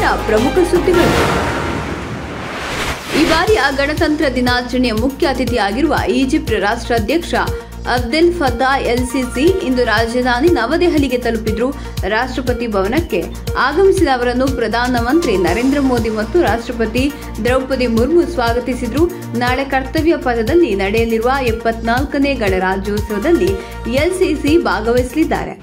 ಇವತ್ತಿನ ಪ್ರಮುಖ ಸುದ್ದಿಗಳು ಈ ಬಾರಿಯ ಗಣತಂತ್ರ ದಿನಾಚರಣೆಯ ಮುಖ್ಯ ಅತಿಥಿಯಾಗಿರುವ ಈಜಿಪ್ಟ್ ರಾಷ್ಟ್ರಾಧ್ಯಕ್ಷ ಅಬ್ದೆಲ್ ಫತಾ ಎಲ್ಸಿಸಿ ಇಂದು ರಾಜಧಾನಿ ನವದೆಹಲಿಗೆ ತಲುಪಿದ್ರು ರಾಷ್ಟ್ರಪತಿ ಭವನಕ್ಕೆ ಆಗಮಿಸಿದ ಅವರನ್ನು ಪ್ರಧಾನಮಂತ್ರಿ ನರೇಂದ್ರ ಮೋದಿ ಮತ್ತು ರಾಷ್ಟ್ರಪತಿ ದ್ರೌಪದಿ ಮುರ್ಮು ಸ್ವಾಗತಿಸಿದ್ರು ನಾಳೆ ಕರ್ತವ್ಯ ಪಥದಲ್ಲಿ ನಡೆಯಲಿರುವ ಎಪ್ಪತ್ನಾಲ್ಕನೇ ಗಣರಾಜ್ಯೋತ್ಸವದಲ್ಲಿ ಎಲ್ಸಿಸಿ ಭಾಗವಹಿಸಲಿದ್ದಾರೆ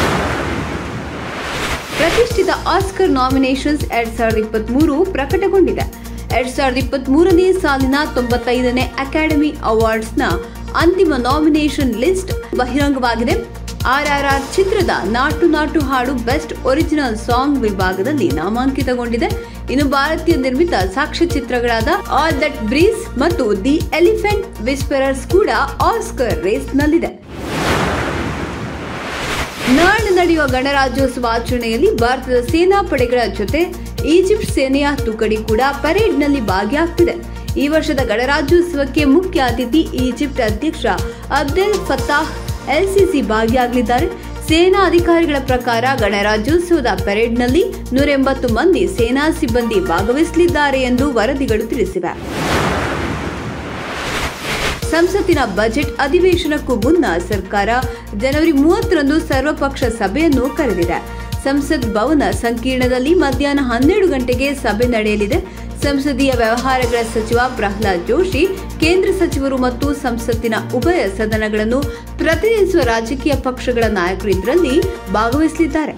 ಪ್ರತಿಷ್ಠಿತ ಆಸ್ಕರ್ ನಾಮಿನೇಷನ್ಸ್ ಎರಡ್ ಸಾವಿರದ ಇಪ್ಪತ್ತ್ ಮೂರು ಪ್ರಕಟಗೊಂಡಿದೆ ಎರಡ್ ಸಾವಿರದ ಇಪ್ಪತ್ತ್ ಮೂರನೇ ಸಾಲಿನ ತೊಂಬತ್ತೈದನೇ ಅಕಾಡೆಮಿ ಅವಾರ್ಡ್ಸ್ನ ಅಂತಿಮ ನಾಮಿನೇಷನ್ ಲಿಸ್ಟ್ ಬಹಿರಂಗವಾಗಿದೆ ಆರ್ಆರ್ಆರ್ ಚಿತ್ರದ ನಾಟು ನಾಟು ಹಾಡು ಬೆಸ್ಟ್ ಒರಿಜಿನಲ್ ಸಾಂಗ್ ವಿಭಾಗದಲ್ಲಿ ನಾಮಾಂಕಿತಗೊಂಡಿದೆ ಇನ್ನು ಭಾರತೀಯ ನಿರ್ಮಿತ ಸಾಕ್ಷ್ಯಚಿತ್ರಗಳಾದ ಆಲ್ ದಟ್ ಬ್ರೀಸ್ ಮತ್ತು ದಿ ಎಲಿಫೆಂಟ್ ವಿಸ್ಪರರ್ಸ್ ಕೂಡ ಆಸ್ಕರ್ ರೇಸ್ನಲ್ಲಿದೆ ನಾಳೆ ನಡೆಯುವ ಗಣರಾಜ್ಯೋತ್ಸವ ಆಚರಣೆಯಲ್ಲಿ ಭಾರತದ ಸೇನಾ ಪಡೆಗಳ ಜೊತೆ ಈಜಿಪ್ಟ್ ಸೇನೆಯ ತುಕಡಿ ಕೂಡ ಪರೇಡ್ನಲ್ಲಿ ಭಾಗಿಯಾಗ್ತಿದೆ ಈ ವರ್ಷದ ಗಣರಾಜ್ಯೋತ್ಸವಕ್ಕೆ ಮುಖ್ಯ ಅತಿಥಿ ಈಜಿಪ್ಟ್ ಅಧ್ಯಕ್ಷ ಅಬ್ದೆಲ್ ಫತಾಹ್ ಎಲ್ಸಿಸಿ ಭಾಗಿಯಾಗಲಿದ್ದಾರೆ ಸೇನಾ ಅಧಿಕಾರಿಗಳ ಪ್ರಕಾರ ಗಣರಾಜ್ಯೋತ್ಸವದ ಪರೇಡ್ನಲ್ಲಿ ನೂರ ಎಂಬತ್ತು ಮಂದಿ ಸೇನಾ ಸಿಬ್ಬಂದಿ ಭಾಗವಹಿಸಲಿದ್ದಾರೆ ಎಂದು ವರದಿಗಳು ತಿಳಿಸಿವೆ ಸಂಸತ್ತಿನ ಬಜೆಟ್ ಅಧಿವೇಶನಕ್ಕೂ ಮುನ್ನ ಸರ್ಕಾರ ಜನವರಿ ಮೂವತ್ತರಂದು ಸರ್ವಪಕ್ಷ ಸಭೆಯನ್ನು ಕರೆದಿದೆ ಸಂಸತ್ ಭವನ ಸಂಕೀರ್ಣದಲ್ಲಿ ಮಧ್ಯಾಹ್ನ ಹನ್ನೆರಡು ಗಂಟೆಗೆ ಸಭೆ ನಡೆಯಲಿದೆ ಸಂಸದೀಯ ವ್ಯವಹಾರಗಳ ಸಚಿವ ಪ್ರಹ್ಲಾದ್ ಜೋಶಿ ಕೇಂದ್ರ ಸಚಿವರು ಮತ್ತು ಸಂಸತ್ತಿನ ಉಭಯ ಸದನಗಳನ್ನು ಪ್ರತಿನಿಧಿಸುವ ರಾಜಕೀಯ ಪಕ್ಷಗಳ ನಾಯಕರು ಇದರಲ್ಲಿ ಭಾಗವಹಿಸಲಿದ್ದಾರೆ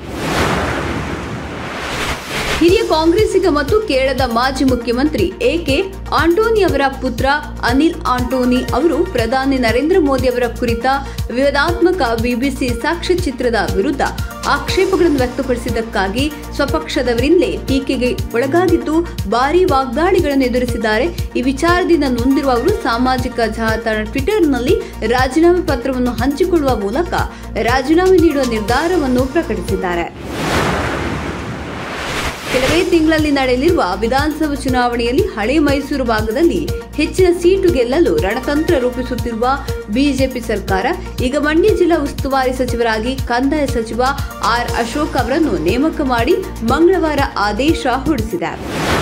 ಹಿರಿಯ ಕಾಂಗ್ರೆಸ್ಸಿಗ ಮತ್ತು ಕೇರಳದ ಮಾಜಿ ಮುಖ್ಯಮಂತ್ರಿ ಎಕೆ ಆಂಟೋನಿ ಅವರ ಪುತ್ರ ಅನಿಲ್ ಆಂಟೋನಿ ಅವರು ಪ್ರಧಾನಿ ನರೇಂದ್ರ ಮೋದಿ ಅವರ ಕುರಿತ ವಿವಾದಾತ್ಮಕ ಬಿಬಿಸಿ ಸಾಕ್ಷ್ಯಚಿತ್ರದ ವಿರುದ್ಧ ಆಕ್ಷೇಪಗಳನ್ನು ವ್ಯಕ್ತಪಡಿಸಿದ್ದಕ್ಕಾಗಿ ಸ್ವಪಕ್ಷದವರಿಂದಲೇ ಟೀಕೆಗೆ ಒಳಗಾಗಿದ್ದು ಭಾರೀ ವಾಗ್ದಾಳಿಗಳನ್ನು ಎದುರಿಸಿದ್ದಾರೆ ಈ ವಿಚಾರದಿಂದ ನೊಂದಿರುವ ಅವರು ಸಾಮಾಜಿಕ ಜಾಲತಾಣ ಟ್ವಿಟರ್ನಲ್ಲಿ ರಾಜೀನಾಮೆ ಪತ್ರವನ್ನು ಹಂಚಿಕೊಳ್ಳುವ ಮೂಲಕ ರಾಜೀನಾಮೆ ನೀಡುವ ನಿರ್ಧಾರವನ್ನು ಪ್ರಕಟಿಸಿದ್ದಾರೆ ಕೆಲವೇ ತಿಂಗಳಲ್ಲಿ ನಡೆಯಲಿರುವ ವಿಧಾನಸಭಾ ಚುನಾವಣೆಯಲ್ಲಿ ಹಳೆ ಮೈಸೂರು ಭಾಗದಲ್ಲಿ ಹೆಚ್ಚಿನ ಸೀಟು ಗೆಲ್ಲಲು ರಣತಂತ್ರ ರೂಪಿಸುತ್ತಿರುವ ಬಿಜೆಪಿ ಸರ್ಕಾರ ಈಗ ಮಂಡ್ಯ ಜಿಲ್ಲಾ ಉಸ್ತುವಾರಿ ಸಚಿವರಾಗಿ ಕಂದಾಯ ಸಚಿವ ಆರ್ ಅಶೋಕ್ ಅವರನ್ನು ನೇಮಕ ಮಾಡಿ ಮಂಗಳವಾರ ಆದೇಶ ಹೊರಡಿಸಿದೆ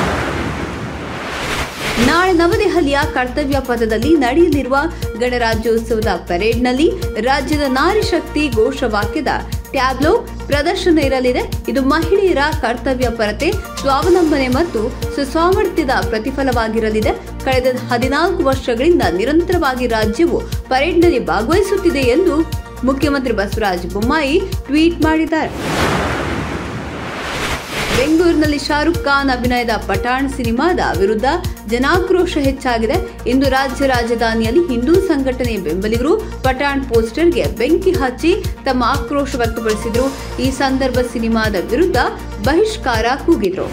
ನಾಳೆ ನವದೆಹಲಿಯ ಕರ್ತವ್ಯ ಪಥದಲ್ಲಿ ನಡೆಯಲಿರುವ ಗಣರಾಜ್ಯೋತ್ಸವದ ಪರೇಡ್ನಲ್ಲಿ ರಾಜ್ಯದ ನಾರಿ ಶಕ್ತಿ ಘೋಷವಾಕ್ಯದ ಟ್ಯಾಬ್ಲೋ ಪ್ರದರ್ಶನ ಇರಲಿದೆ ಇದು ಮಹಿಳೆಯರ ಕರ್ತವ್ಯ ಪರತೆ ಸ್ವಾವಲಂಬನೆ ಮತ್ತು ಸುಸಾಮರ್ಥ್ಯದ ಪ್ರತಿಫಲವಾಗಿರಲಿದೆ ಕಳೆದ ಹದಿನಾಲ್ಕು ವರ್ಷಗಳಿಂದ ನಿರಂತರವಾಗಿ ರಾಜ್ಯವು ಪರೇಡ್ನಲ್ಲಿ ಭಾಗವಹಿಸುತ್ತಿದೆ ಎಂದು ಮುಖ್ಯಮಂತ್ರಿ ಬಸವರಾಜ ಬೊಮ್ಮಾಯಿ ಟ್ವೀಟ್ ಮಾಡಿದ್ದಾರೆ ಬೆಂಗಳೂರಿನಲ್ಲಿ ಶಾರುಖ್ ಖಾನ್ ಅಭಿನಯದ ಪಠಾಣ್ ಸಿನಿಮಾದ ವಿರುದ್ಧ ಜನಾಕ್ರೋಶ ಹೆಚ್ಚಾಗಿದೆ ಇಂದು ರಾಜ್ಯ ರಾಜಧಾನಿಯಲ್ಲಿ ಹಿಂದೂ ಸಂಘಟನೆ ಬೆಂಬಲಿಗರು ಪಠಾಣ್ ಪೋಸ್ಟರ್ಗೆ ಬೆಂಕಿ ಹಚ್ಚಿ ತಮ್ಮ ಆಕ್ರೋಶ ವ್ಯಕ್ತಪಡಿಸಿದ್ರು ಈ ಸಂದರ್ಭ ಸಿನಿಮಾದ ವಿರುದ್ಧ ಬಹಿಷ್ಕಾರ ಕೂಗಿದ್ರು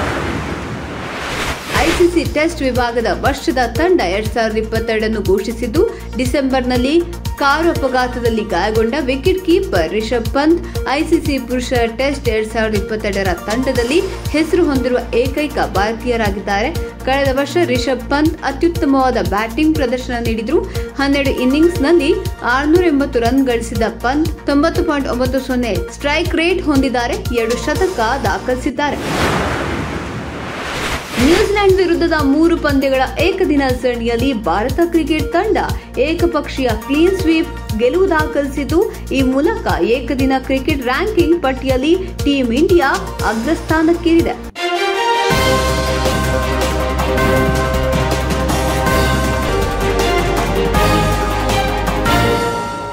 ಐಸಿಸಿ ಟೆಸ್ಟ್ ವಿಭಾಗದ ವರ್ಷದ ತಂಡ ಎರಡ್ ಸಾವಿರದ ಇಪ್ಪತ್ತೆರಡನ್ನು ಘೋಷಿಸಿದ್ದು ಡಿಸೆಂಬರ್ನಲ್ಲಿ ಕಾರು ಅಪಘಾತದಲ್ಲಿ ಗಾಯಗೊಂಡ wicket keeper Rishabh Pant ICC ಪುರುಷರ ಟೆಸ್ಟ್ ಎರಡ್ ಸಾವಿರದ ಇಪ್ಪತ್ತೆರಡರ ತಂಡದಲ್ಲಿ ಹೆಸರು ಹೊಂದಿರುವ ಏಕೈಕ ಭಾರತೀಯರಾಗಿದ್ದಾರೆ ಕಳೆದ ವರ್ಷ ರಿಷಬ್ ಪಂತ್ ಅತ್ಯುತ್ತಮವಾದ ಬ್ಯಾಟಿಂಗ್ ಪ್ರದರ್ಶನ ನೀಡಿದ್ರು ಹನ್ನೆರಡು ಇನ್ನಿಂಗ್ಸ್ನಲ್ಲಿ ಆರುನೂರ ಎಂಬತ್ತು ರನ್ ಗಳಿಸಿದ ಪಂತ್ ತೊಂಬತ್ತು ಪಾಯಿಂಟ್ ಒಂಬತ್ತು ಸೊನ್ನೆ ಸ್ಟ್ರೈಕ್ ರೇಟ್ ಹೊಂದಿದ್ದಾರೆ ಎರಡು ಶತಕ ದಾಖಲಿಸಿದ್ದಾರೆ ನ್ಯೂಜಿಲೆಂಡ್ ವಿರುದ್ಧದ ಮೂರು ಪಂದ್ಯಗಳ ಏಕದಿನ ಸರಣಿಯಲ್ಲಿ ಭಾರತ ಕ್ರಿಕೆಟ್ ತಂಡ ಏಕಪಕ್ಷೀಯ ಕ್ಲೀನ್ ಸ್ವೀಪ್ ಗೆಲುವು ದಾಖಲಿಸಿದ್ದು ಈ ಮೂಲಕ ಏಕದಿನ ಕ್ರಿಕೆಟ್ ರ್ಯಾಂಕಿಂಗ್ ಪಟ್ಟಿಯಲ್ಲಿ ಟೀಂ ಇಂಡಿಯಾ ಅಗ್ರಸ್ಥಾನಕ್ಕೇರಿದೆ